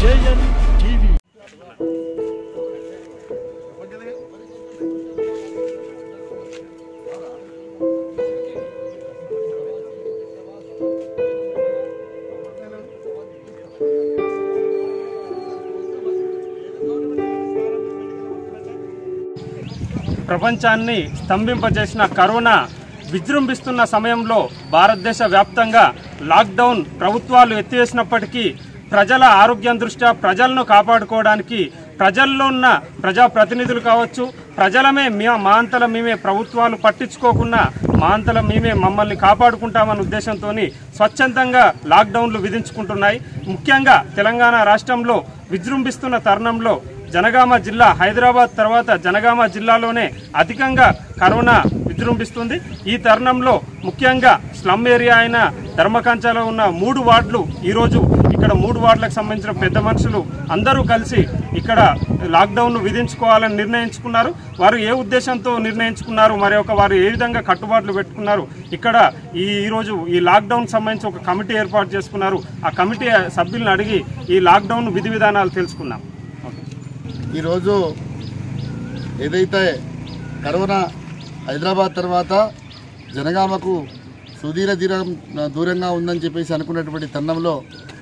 AN TV ప్రపంచాన్ని స్తంభింపజేసిన corona విజృంభిస్తున్న సమయంలో భారతదేశ వ్యాప్తంగా లాక్డౌన్ ప్రభుత్వాలు ఎత్తివేసినప్పటికీ ప్రజల ఆరోగ్యం దృష్ట్యా ప్రజలను కాపాడుకోవడానికి ప్రజల్లో ఉన్న ప్రజాప్రతినిధులు కావచ్చు ప్రజలమే మే మా అంతల మేమే ప్రభుత్వాలు పట్టించుకోకుండా మా అంతల మేమే మమ్మల్ని కాపాడుకుంటామన్న ఉద్దేశంతో స్వచ్ఛందంగా లాక్డౌన్లు విధించుకుంటున్నాయి ముఖ్యంగా తెలంగాణ రాష్ట్రంలో విజృంభిస్తున్న తరుణంలో జనగామ జిల్లా హైదరాబాద్ తర్వాత జనగామ జిల్లాలోనే అధికంగా కరోనా విజృంభిస్తుంది ఈ తరుణంలో ముఖ్యంగా స్లమ్ ఏరియా అయిన ధర్మకంచలో ఉన్న మూడు వార్డులు ఈరోజు ఇక్కడ మూడు వార్డులకు సంబంధించిన పెద్ద మనుషులు అందరూ కలిసి ఇక్కడ లాక్డౌన్ విధించుకోవాలని నిర్ణయించుకున్నారు వారు ఏ ఉద్దేశంతో నిర్ణయించుకున్నారు మరి ఒక వారు ఏ విధంగా కట్టుబాట్లు పెట్టుకున్నారు ఇక్కడ ఈ ఈరోజు ఈ లాక్డౌన్ సంబంధించి ఒక కమిటీ ఏర్పాటు చేసుకున్నారు ఆ కమిటీ సభ్యులను అడిగి ఈ లాక్డౌన్ విధి విధానాలు తెలుసుకుందాం ఈరోజు ఏదైతే కరోనా హైదరాబాద్ తర్వాత జనగామకు సుదీర దూరం దూరంగా ఉందని చెప్పేసి అనుకున్నటువంటి తరుణంలో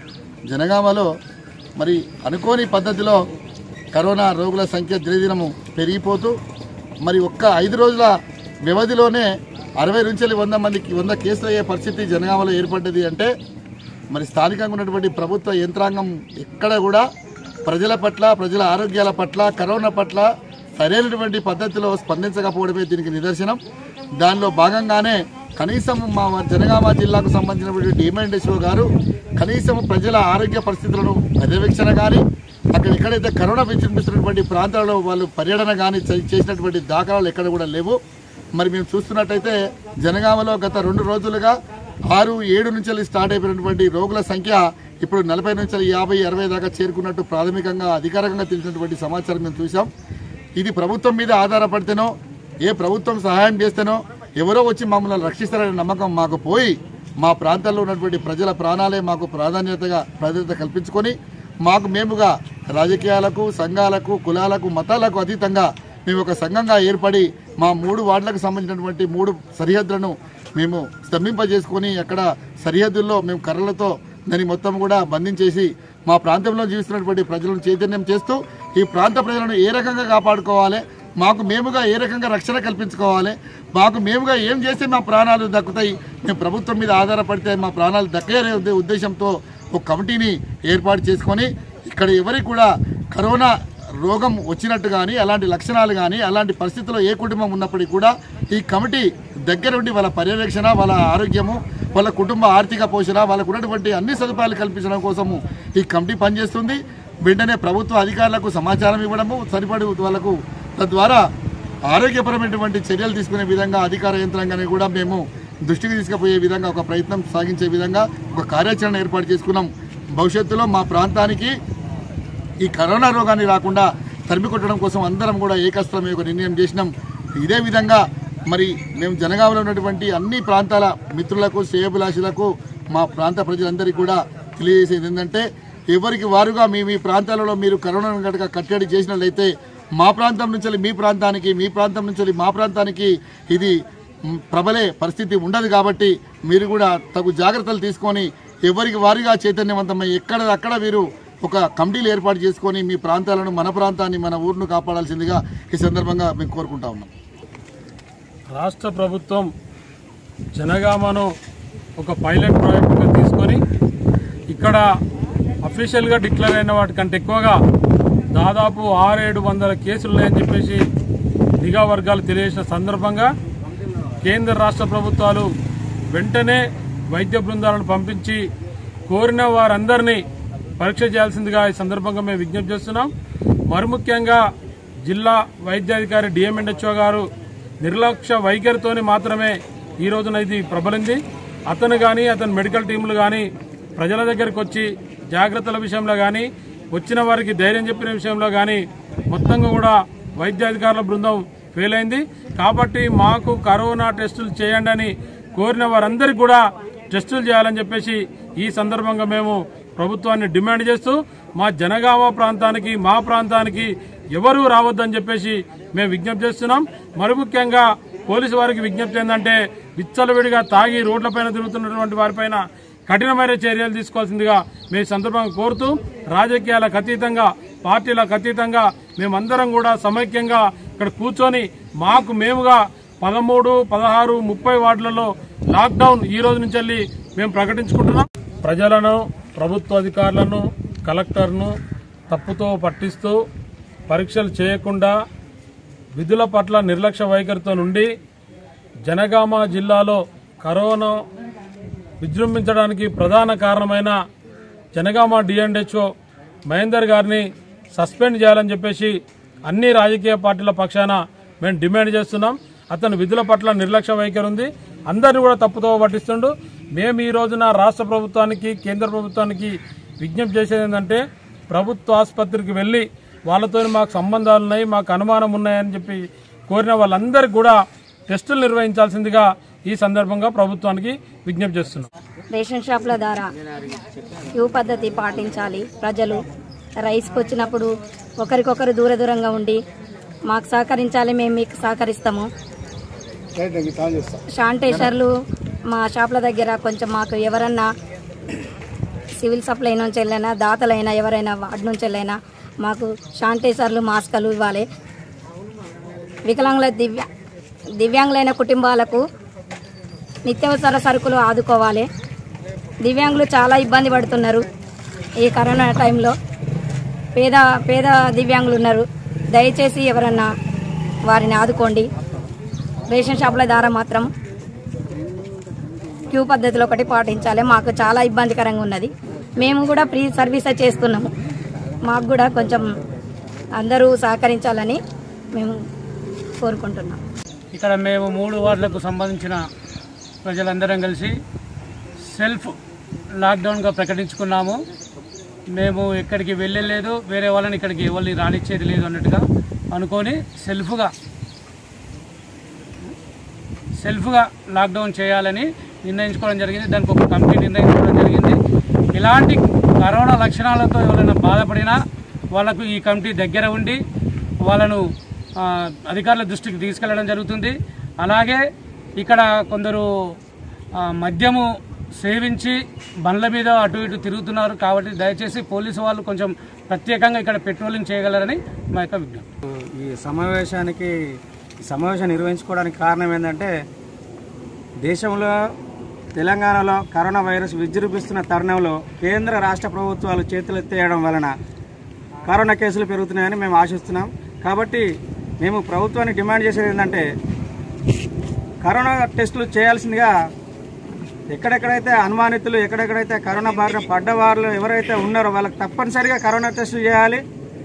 జనగామలో మరి అనుకోని పద్ధతిలో కరోనా రోగుల సంఖ్య దినదినము పెరిగిపోతూ మరి ఒక్క ఐదు రోజుల వ్యవధిలోనే అరవై నుంచి వంద మందికి వంద కేసులు అయ్యే పరిస్థితి జనగామలో ఏర్పడ్డది అంటే మరి స్థానికంగా ఉన్నటువంటి ప్రభుత్వ యంత్రాంగం ఎక్కడ కూడా ప్రజల పట్ల ప్రజల ఆరోగ్యాల పట్ల కరోనా పట్ల సరైనటువంటి పద్ధతిలో స్పందించకపోవడమే దీనికి నిదర్శనం దానిలో భాగంగానే కనీసం మా జనగామ జిల్లాకు సంబంధించినటువంటి డిఎంఎండ్ఎస్ఓ గారు కనీసం ప్రజల ఆరోగ్య పరిస్థితులను పర్యవేక్షణ కానీ అక్కడ ఎక్కడైతే కరోనా విజృంభిస్తున్నటువంటి ప్రాంతాలలో వాళ్ళు పర్యటన కానీ చేసినటువంటి దాఖలాలు ఎక్కడ కూడా లేవు మరి మేము చూస్తున్నట్టయితే జనగామలో గత రెండు రోజులుగా ఆరు ఏడు నుంచి స్టార్ట్ అయిపోయినటువంటి రోగుల సంఖ్య ఇప్పుడు నలభై నుంచి యాభై అరవై దాకా చేరుకున్నట్టు ప్రాథమికంగా అధికారికంగా తెలిసినటువంటి సమాచారం మేము చూసాం ఇది ప్రభుత్వం మీద ఆధారపడితేనో ఏ ప్రభుత్వం సహాయం చేస్తేనో ఎవరో వచ్చి మమ్మల్ని రక్షిస్తారనే నమ్మకం మాకు పోయి మా ప్రాంతాల్లో ఉన్నటువంటి ప్రజల ప్రాణాలే మాకు ప్రాధాన్యతగా ప్రాధాన్యత కల్పించుకొని మాకు మేముగా రాజకీయాలకు సంఘాలకు కులాలకు మతాలకు అతీతంగా మేము ఒక సంఘంగా ఏర్పడి మా మూడు వార్డులకు సంబంధించినటువంటి మూడు సరిహద్దులను మేము స్తంభింపజేసుకొని అక్కడ సరిహద్దుల్లో మేము కర్రలతో దాన్ని మొత్తం కూడా బంధించేసి మా ప్రాంతంలో జీవిస్తున్నటువంటి ప్రజలను చైతన్యం చేస్తూ ఈ ప్రాంత ప్రజలను ఏ రకంగా కాపాడుకోవాలి మాకు మేముగా ఏ రకంగా రక్షణ కల్పించుకోవాలి మాకు మేముగా ఏం చేస్తే మా ప్రాణాలు దక్కుతాయి మేము ప్రభుత్వం మీద ఆధారపడితే మా ప్రాణాలు దక్కనే ఉద్దేశంతో ఒక కమిటీని ఏర్పాటు చేసుకొని ఇక్కడ ఎవరికి కూడా కరోనా రోగం వచ్చినట్టు కానీ అలాంటి లక్షణాలు కానీ అలాంటి పరిస్థితుల్లో ఏ కుటుంబం ఉన్నప్పటికీ కూడా ఈ కమిటీ దగ్గరుండి వాళ్ళ పర్యవేక్షణ వాళ్ళ ఆరోగ్యము వాళ్ళ కుటుంబ ఆర్థిక పోషణ వాళ్ళకు ఉన్నటువంటి అన్ని సదుపాయాలు కల్పించడం కోసము ఈ కమిటీ పనిచేస్తుంది వెంటనే ప్రభుత్వ అధికారులకు సమాచారం ఇవ్వడము సరిపడి వాళ్ళకు తద్వారా ఆరోగ్యపరమైనటువంటి చర్యలు తీసుకునే విధంగా అధికార యంత్రాంగాన్ని కూడా మేము దృష్టికి తీసుకుపోయే విధంగా ఒక ప్రయత్నం సాగించే విధంగా ఒక కార్యాచరణ ఏర్పాటు చేసుకున్నాం భవిష్యత్తులో మా ప్రాంతానికి ఈ కరోనా రోగాన్ని రాకుండా తరిమి కొట్టడం కోసం అందరం కూడా ఏకస్త్రమే ఒక నిర్ణయం చేసినాం ఇదే విధంగా మరి మేము జనగామలో ఉన్నటువంటి అన్ని ప్రాంతాల మిత్రులకు శ్రేయభిలాషులకు మా ప్రాంత ప్రజలందరికీ కూడా తెలియజేసేది ఏంటంటే ఎవరికి వారుగా మీ మీ ప్రాంతాలలో మీరు కరోనాను కనుక కట్టడి చేసినట్లయితే మా ప్రాంతం నుంచి మీ ప్రాంతానికి మీ ప్రాంతం నుంచి మా ప్రాంతానికి ఇది మ్, ప్రబలే పరిస్థితి ఉండదు కాబట్టి మీరు కూడా తగు జాగ్రత్తలు తీసుకొని ఎవరికి వారిగా చైతన్యవంతమై ఎక్కడ అక్కడ మీరు ఒక కమిటీలు ఏర్పాటు చేసుకొని మీ ప్రాంతాలను మన ప్రాంతాన్ని మన ఊరును కాపాడాల్సిందిగా ఈ సందర్భంగా మేము కోరుకుంటా ఉన్నాం రాష్ట్ర ప్రభుత్వం జనగామను ఒక పైలట్ ప్రాజెక్టుగా తీసుకొని ఇక్కడ అఫీషియల్గా డిక్లేర్ అయిన వాటికంటే ఎక్కువగా దాదాపు ఆరేడు వందల కేసులు ఉన్నాయని చెప్పేసి నిఘా వర్గాలు తెలియజేసిన సందర్భంగా కేంద్ర రాష్ట్ర ప్రభుత్వాలు వెంటనే వైద్య బృందాలను పంపించి కోరిన వారందరినీ పరీక్ష చేయాల్సిందిగా ఈ సందర్భంగా మేము విజ్ఞప్తి చేస్తున్నాం మరి ముఖ్యంగా జిల్లా వైద్యాధికారి డిఎంఎన్హెచ్ఓ గారు నిర్లక్ష్య వైఖరితోని మాత్రమే ఈ రోజున ఇది ప్రబలింది అతను కానీ అతని మెడికల్ టీంలు కానీ ప్రజల దగ్గరికి వచ్చి జాగ్రత్తల విషయంలో కానీ వచ్చిన వారికి ధైర్యం చెప్పిన విషయంలో కానీ మొత్తంగా కూడా వైద్యాధికారుల బృందం ఫెయిల్ అయింది కాబట్టి మాకు కరోనా టెస్టులు చేయండి అని కోరిన వారందరికీ కూడా టెస్టులు చేయాలని చెప్పేసి ఈ సందర్భంగా మేము ప్రభుత్వాన్ని డిమాండ్ చేస్తూ మా జనగామ ప్రాంతానికి మా ప్రాంతానికి ఎవరూ రావద్దని చెప్పేసి మేము విజ్ఞప్తి చేస్తున్నాం మరి ముఖ్యంగా పోలీసు వారికి విజ్ఞప్తి ఏంటంటే విచ్చలవిడిగా తాగి రోడ్లపైన తిరుగుతున్నటువంటి వారిపైన కఠినమైన చర్యలు తీసుకోవాల్సిందిగా మేము ఈ సందర్భంగా కోరుతూ రాజకీయాలకు అతీతంగా పార్టీలకు అతీతంగా మేమందరం కూడా సమైక్యంగా ఇక్కడ కూర్చొని మాకు మేముగా పదమూడు పదహారు ముప్పై వార్డులలో లాక్డౌన్ ఈ రోజు నుంచి వెళ్ళి మేము ప్రకటించుకుంటున్నాం ప్రజలను ప్రభుత్వ అధికారులను కలెక్టర్ను తప్పుతో పట్టిస్తూ పరీక్షలు చేయకుండా విధుల పట్ల నిర్లక్ష్య వైఖరితో నుండి జనగామ జిల్లాలో కరోనా విజృంభించడానికి ప్రధాన కారణమైన జనగామ డిఎండ్హెచ్ఓ మహేందర్ గారిని సస్పెండ్ చేయాలని చెప్పేసి అన్ని రాజకీయ పార్టీల పక్షాన మేము డిమాండ్ చేస్తున్నాం అతను విధుల పట్ల నిర్లక్ష్య వైఖరి ఉంది అందరిని కూడా తప్పుతో పట్టిస్తుండు మేము ఈ రోజున రాష్ట్ర ప్రభుత్వానికి కేంద్ర ప్రభుత్వానికి విజ్ఞప్తి చేసేది ఏంటంటే ప్రభుత్వ ఆసుపత్రికి వెళ్ళి వాళ్ళతో మాకు సంబంధాలు ఉన్నాయి మాకు అనుమానం ఉన్నాయని చెప్పి కోరిన వాళ్ళందరికీ కూడా టెస్టులు నిర్వహించాల్సిందిగా ఈ సందర్భంగా ప్రభుత్వానికి విజ్ఞప్తి చేస్తున్నాం రేషన్ షాప్ల ద్వారా క్యూ పద్ధతి పాటించాలి ప్రజలు రైస్కి వచ్చినప్పుడు ఒకరికొకరు దూర దూరంగా ఉండి మాకు సహకరించాలి మేము మీకు సహకరిస్తాము శానిటైజర్లు మా షాప్ల దగ్గర కొంచెం మాకు ఎవరన్నా సివిల్ సప్లై నుంచి వెళ్ళైనా దాతలైనా ఎవరైనా వార్డు నుంచి వెళ్ళైనా మాకు శానిటైజర్లు మాస్కులు ఇవ్వాలి వికలాంగుల దివ్య దివ్యాంగులైన కుటుంబాలకు నిత్యావసర సరుకులు ఆదుకోవాలి దివ్యాంగులు చాలా ఇబ్బంది పడుతున్నారు ఈ కరోనా టైంలో పేద పేద దివ్యాంగులు ఉన్నారు దయచేసి ఎవరన్నా వారిని ఆదుకోండి రేషన్ షాపుల ద్వారా మాత్రం క్యూ పద్ధతిలో ఒకటి పాటించాలి మాకు చాలా ఇబ్బందికరంగా ఉన్నది మేము కూడా ఫ్రీ సర్వీసే చేస్తున్నాము మాకు కూడా కొంచెం అందరూ సహకరించాలని మేము కోరుకుంటున్నాం ఇక్కడ మేము మూడు వార్డులకు సంబంధించిన ప్రజలందరం కలిసి సెల్ఫ్ లాక్డౌన్గా ప్రకటించుకున్నాము మేము ఎక్కడికి వెళ్ళలేదు వేరే వాళ్ళని ఇక్కడికి ఎవరిని రానిచ్చేది లేదు అన్నట్టుగా అనుకొని సెల్ఫ్గా సెల్ఫ్గా లాక్డౌన్ చేయాలని నిర్ణయించుకోవడం జరిగింది దానికి ఒక కమిటీ నిర్ణయించుకోవడం జరిగింది ఇలాంటి కరోనా లక్షణాలతో ఎవరైనా బాధపడినా వాళ్ళకు ఈ కమిటీ దగ్గర ఉండి వాళ్ళను ఆ, అధికారుల దృష్టికి తీసుకెళ్లడం జరుగుతుంది అలాగే ఇక్కడ కొందరు ఆ, మద్యము సేవించి బండ్ల మీద అటు ఇటు తిరుగుతున్నారు కాబట్టి దయచేసి పోలీసు వాళ్ళు కొంచెం ప్రత్యేకంగా ఇక్కడ పెట్రోలింగ్ చేయగలరని మా యొక్క విజ్ఞప్తి ఈ సమావేశానికి ఈ సమావేశం నిర్వహించుకోవడానికి కారణం ఏంటంటే దేశంలో తెలంగాణలో కరోనా వైరస్ విజృంభిస్తున్న తరుణంలో కేంద్ర రాష్ట్ర ప్రభుత్వాలు చేతులెత్తేయడం వలన కరోనా కేసులు పెరుగుతున్నాయని మేము ఆశిస్తున్నాం కాబట్టి మేము ప్రభుత్వాన్ని డిమాండ్ చేసేది ఏంటంటే కరోనా టెస్టులు చేయాల్సిందిగా ఎక్కడెక్కడైతే అనుమానితులు ఎక్కడెక్కడైతే కరోనా బారిన పడ్డవారు ఎవరైతే ఉన్నారో వాళ్ళకి తప్పనిసరిగా కరోనా టెస్టులు చేయాలి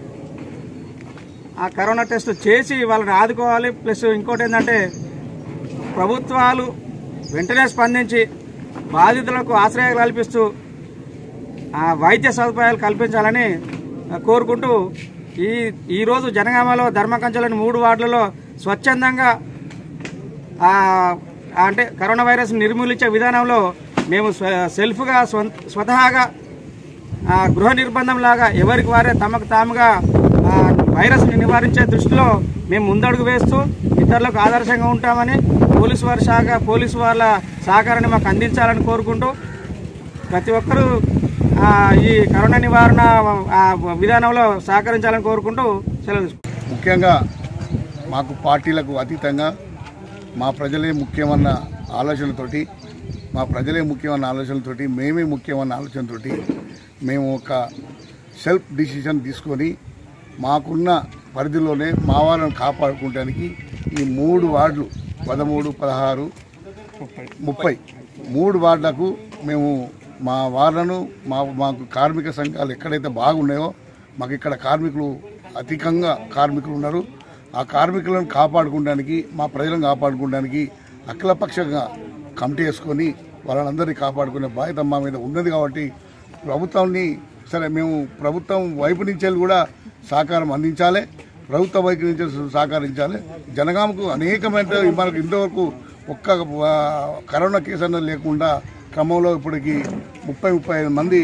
ఆ కరోనా టెస్ట్ చేసి వాళ్ళని ఆదుకోవాలి ప్లస్ ఇంకోటి ఏంటంటే ప్రభుత్వాలు వెంటనే స్పందించి బాధితులకు ఆశ్రయం కల్పిస్తూ ఆ వైద్య సదుపాయాలు కల్పించాలని ఆ, కోరుకుంటూ ఈ ఈరోజు జనగామలో ధర్మకంచలోని మూడు వార్డులలో స్వచ్ఛందంగా ఆ, అంటే కరోనా వైరస్ నిర్మూలించే విధానంలో మేము స్వ- సెల్ఫ్గా స్వం- స్వతహాగా ఆ, గృహ నిర్బంధం లాగా ఎవరికి వారే తమకు తాముగా ఆ, వైరస్ని నివారించే దృష్టిలో మేము ముందడుగు వేస్తూ ఇతరులకు ఆదర్శంగా ఉంటామని పోలీసు వారి శాఖ పోలీసు వాళ్ళ సహకారాన్ని మాకు అందించాలని కోరుకుంటూ ప్రతి ఒక్కరూ ఆ, ఈ కరోనా నివారణ ఆ, విధానంలో సహకరించాలని కోరుకుంటూ సెలవు తీసుకుంటాం ముఖ్యంగా మాకు పార్టీలకు అతీతంగా మా ప్రజలే ముఖ్యమన్న ఆలోచనతోటి మా ప్రజలే ముఖ్యమన్న ఆలోచనతోటి మేమే ముఖ్యమన్న ఆలోచనతోటి మేము ఒక సెల్ఫ్ డిసిషన్ తీసుకొని మాకున్న పరిధిలోనే మా వాళ్ళని కాపాడుకోవడానికి ఈ మూడు వార్డులు పదమూడు పదహారు ముప్పై మూడు వార్డులకు మేము మా వార్డులను మా మాకు కార్మిక సంఘాలు ఎక్కడైతే బాగున్నాయో మాకు ఇక్కడ కార్మికులు అధికంగా కార్మికులు ఉన్నారు ఆ కార్మికులను కాపాడుకోవడానికి మా ప్రజలను కాపాడుకోవడానికి అఖిలపక్షంగా కమిటీ వేసుకొని వాళ్ళందరినీ కాపాడుకునే బాధ్యత మా మీద ఉన్నది కాబట్టి ప్రభుత్వాన్ని సరే మేము ప్రభుత్వం వైపు నుంచి వెళ్ళి కూడా సహకారం అందించాలి ప్రభుత్వ వైపు నుంచి సహకరించాలి జనగామకు అనేకమైన మనకు ఇంతవరకు ఒక్క ఆ, కరోనా కేసు అన్నది లేకుండా క్రమంలో ఇప్పటికి ముప్పై ముప్పై ఐదు మంది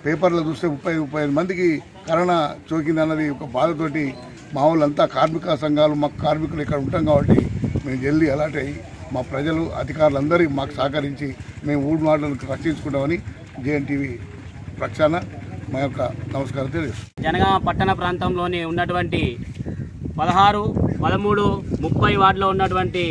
పేపర్లో చూస్తే ముప్పై ముప్పై ఐదు మందికి కరోనా సోకింది అన్నది ఒక బాధతోటి మా వాళ్ళంతా కార్మిక సంఘాలు మాకు కార్మికులు ఇక్కడ ఉంటాం కాబట్టి మేము జల్దీ అలర్ట్ అయ్యి మా ప్రజలు అధికారులందరూ మాకు సహకరించి మేము ఊడు మాటలను రక్షించుకుంటామని జేఎన్టీవీ ప్రక్షాళన మా యొక్క నమస్కారం తెలియజేస్తున్నాం జనగామ పట్టణ ప్రాంతంలోని ఉన్నటువంటి పదహారు పదమూడు ముప్పై వార్డులో ఉన్నటువంటి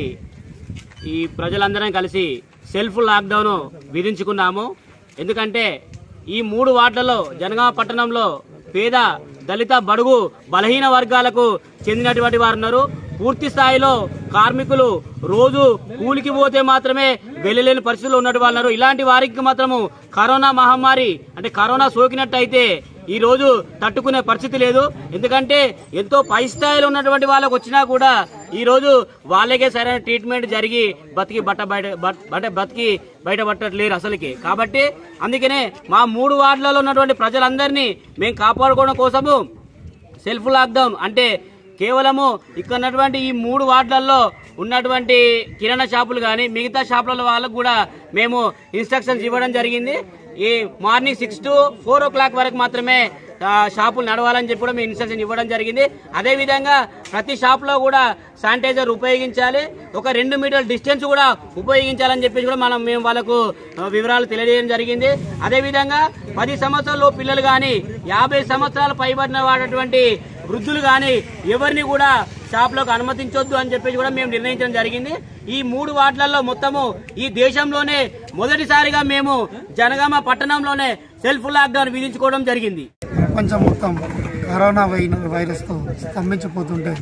ఈ ప్రజలందరం కలిసి సెల్ఫ్ లాక్డౌన్ విధించుకున్నాము ఎందుకంటే ఈ మూడు వార్డులలో జనగామ పట్టణంలో పేద దళిత బడుగు బలహీన వర్గాలకు చెందినటువంటి వారు ఉన్నారు పూర్తి స్థాయిలో కార్మికులు రోజు కూలికి పోతే మాత్రమే వెళ్ళలేని పరిస్థితుల్లో ఉన్నటువంటి వాళ్ళు ఉన్నారు ఇలాంటి వారికి మాత్రము కరోనా మహమ్మారి అంటే కరోనా సోకినట్టయితే ఈ రోజు తట్టుకునే పరిస్థితి లేదు ఎందుకంటే ఎంతో పై స్థాయిలో ఉన్నటువంటి వాళ్ళకు వచ్చినా కూడా ఈ రోజు వాళ్ళకే సరైన ట్రీట్మెంట్ జరిగి బతికి బట్ట బయట బట్- బట్ట బతికి బయటపట్టట్లేరు అసలుకి కాబట్టి అందుకనే మా మూడు వార్డులలో ఉన్నటువంటి ప్రజలందరినీ మేము కాపాడుకోవడం కోసము సెల్ఫ్ లాక్డౌన్ అంటే కేవలము ఇక్కడ ఉన్నటువంటి ఈ మూడు వార్డులలో ఉన్నటువంటి కిరాణా షాపులు కానీ మిగతా షాపుల వాళ్ళకు కూడా మేము ఇన్స్ట్రక్షన్స్ ఇవ్వడం జరిగింది ఈ morning six to four o'clock వరకు మాత్రమే ఆ, షాపులు నడవాలని చెప్పి కూడా మేము ఇన్స్ట్రక్షన్ ఇవ్వడం జరిగింది అదే విధంగా ప్రతి షాప్లో కూడా శానిటైజర్ ఉపయోగించాలి ఒక రెండు మీటర్ల డిస్టెన్స్ కూడా ఉపయోగించాలని చెప్పేసి కూడా మనం మేము వాళ్ళకు ఆ, వివరాలు తెలియజేయడం జరిగింది అదే విధంగా పది సంవత్సరాల పిల్లలు కానీ యాభై సంవత్సరాలు పైబడిన వాడటువంటి వృద్ధులు కానీ ఎవరిని కూడా షాప్లోకి అనుమతించొద్దు అని చెప్పేసి కూడా మేము నిర్ణయించడం జరిగింది ఈ మూడు వార్డులలో మొత్తము ఈ దేశంలోనే మొదటిసారిగా మేము జనగామ పట్టణంలోనే సెల్ఫ్ లాక్డౌన్ విధించుకోవడం జరిగింది ప్రపంచం మొత్తం కరోనా వై వైరస్తో స్తంభించిపోతుంటే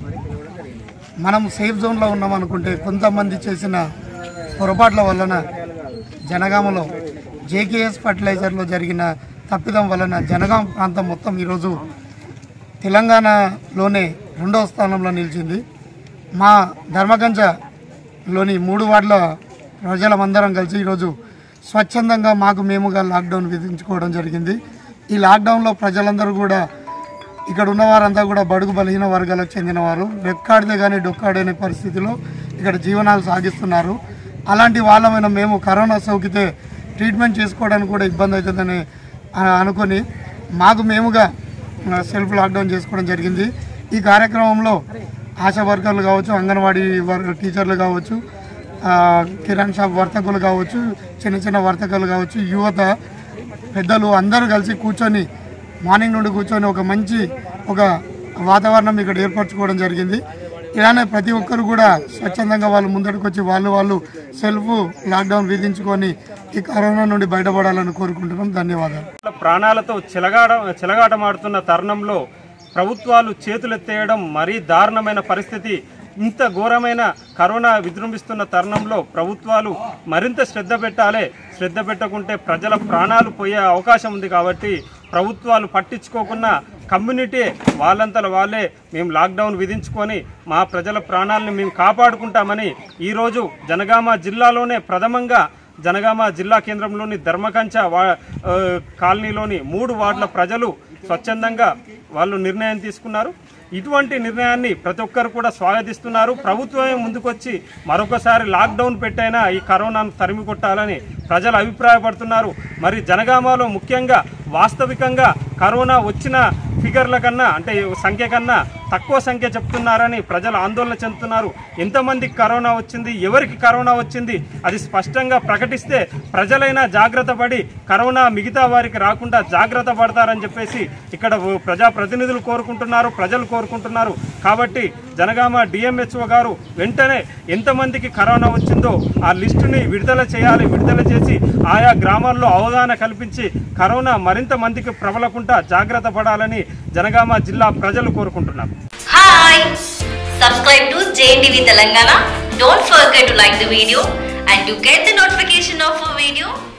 మనం సేఫ్ జోన్లో ఉన్నాం అనుకుంటే కొంతమంది చేసిన పొరపాట్ల వలన జనగామలో జేకేఎస్ ఫర్టిలైజర్లో జరిగిన తప్పిదం వలన జనగాం ప్రాంతం మొత్తం ఈరోజు తెలంగాణలోనే రెండవ స్థానంలో నిలిచింది మా ధర్మగంజలోని మూడు వార్డుల ప్రజలమందరం కలిసి ఈరోజు స్వచ్ఛందంగా మాకు మేముగా లాక్డౌన్ విధించుకోవడం జరిగింది ఈ లాక్డౌన్లో ప్రజలందరూ కూడా ఇక్కడ ఉన్న వారంతా కూడా బడుగు బలహీన వర్గాలకు చెందినవారు రెక్కాడితే కానీ డొక్కాడనే పరిస్థితిలో ఇక్కడ జీవనాలు సాగిస్తున్నారు అలాంటి వాళ్ళమైన మేము కరోనా సోకితే ట్రీట్మెంట్ చేసుకోవడానికి కూడా ఇబ్బంది అవుతుందని ఆ, అనుకొని మాకు మేముగా ఆ, సెల్ఫ్ లాక్డౌన్ చేసుకోవడం జరిగింది ఈ కార్యక్రమంలో ఆశా వర్కర్లు కావచ్చు అంగన్వాడీ వర్ టీచర్లు కావచ్చు ఆ, కిరాణ్ షాప్ వర్తకులు కావచ్చు చిన్న చిన్న వర్తకులు కావచ్చు యువత పెద్దలు అందరూ కలిసి కూర్చొని మార్నింగ్ నుండి కూర్చొని ఒక మంచి ఒక వాతావరణం ఇక్కడ ఏర్పరచుకోవడం జరిగింది ఇలానే ప్రతి ఒక్కరు కూడా స్వచ్ఛందంగా వాళ్ళు ముందరికి వచ్చి వాళ్ళు వాళ్ళు సెల్ఫ్ లాక్డౌన్ విధించుకొని ఈ కరోనా నుండి బయటపడాలని కోరుకుంటున్నాం ధన్యవాదాలు ప్రాణాలతో చెలగాడ చెలగాటమాడుతున్న తరుణంలో ప్రభుత్వాలు చేతులెత్తేయడం మరీ దారుణమైన పరిస్థితి ఇంత ఘోరమైన కరోనా విజృంభిస్తున్న తరుణంలో ప్రభుత్వాలు మరింత శ్రద్ధ పెట్టాలి శ్రద్ధ పెట్టకుంటే ప్రజల ప్రాణాలు పోయే అవకాశం ఉంది కాబట్టి ప్రభుత్వాలు పట్టించుకోకుండా కమ్యూనిటీ వాళ్ళంతల వాళ్ళే మేము లాక్డౌన్ విధించుకొని మా ప్రజల ప్రాణాలను మేము కాపాడుకుంటామని ఈరోజు జనగామ జిల్లాలోనే ప్రథమంగా జనగామ జిల్లా కేంద్రంలోని ధర్మకంచ వా ఆ, కాలనీలోని మూడు వార్డుల ప్రజలు స్వచ్ఛందంగా వాళ్ళు నిర్ణయం తీసుకున్నారు ఇటువంటి నిర్ణయాన్ని ప్రతి ఒక్కరు కూడా స్వాగతిస్తున్నారు ప్రభుత్వమే ముందుకొచ్చి మరొకసారి లాక్డౌన్ పెట్టైనా ఈ కరోనాను తరిమి కొట్టాలని ప్రజలు అభిప్రాయపడుతున్నారు మరి జనగామలో ముఖ్యంగా వాస్తవికంగా కరోనా వచ్చిన ఫిగర్ల కన్నా అంటే సంఖ్య కన్నా తక్కువ సంఖ్య చెప్తున్నారని ప్రజలు ఆందోళన చెందుతున్నారు ఎంతమందికి కరోనా వచ్చింది ఎవరికి కరోనా వచ్చింది అది స్పష్టంగా ప్రకటిస్తే ప్రజలైనా జాగ్రత్త పడి కరోనా మిగతా వారికి రాకుండా జాగ్రత్త పడతారని చెప్పేసి ఇక్కడ ప్రజాప్రతినిధులు కోరుకుంటున్నారు ప్రజలు కోరుకుంటున్నారు కాబట్టి జనగామ డిఎంహెచ్ఓ గారు వెంటనే ఎంతమందికి కరోనా వచ్చిందో ఆ లిస్టుని విడుదల చేయాలి విడుదల చేసి ఆయా గ్రామాల్లో అవగాహన కల్పించి కరోనా మరింత మందికి ప్రబలకుండా జాగ్రత్త పడాలని జనగామ జిల్లా ప్రజలు కోరుకుంటున్నారు Hi! Subscribe to JNTV Telangana. Don't forget to like the video and to get the notification of a video,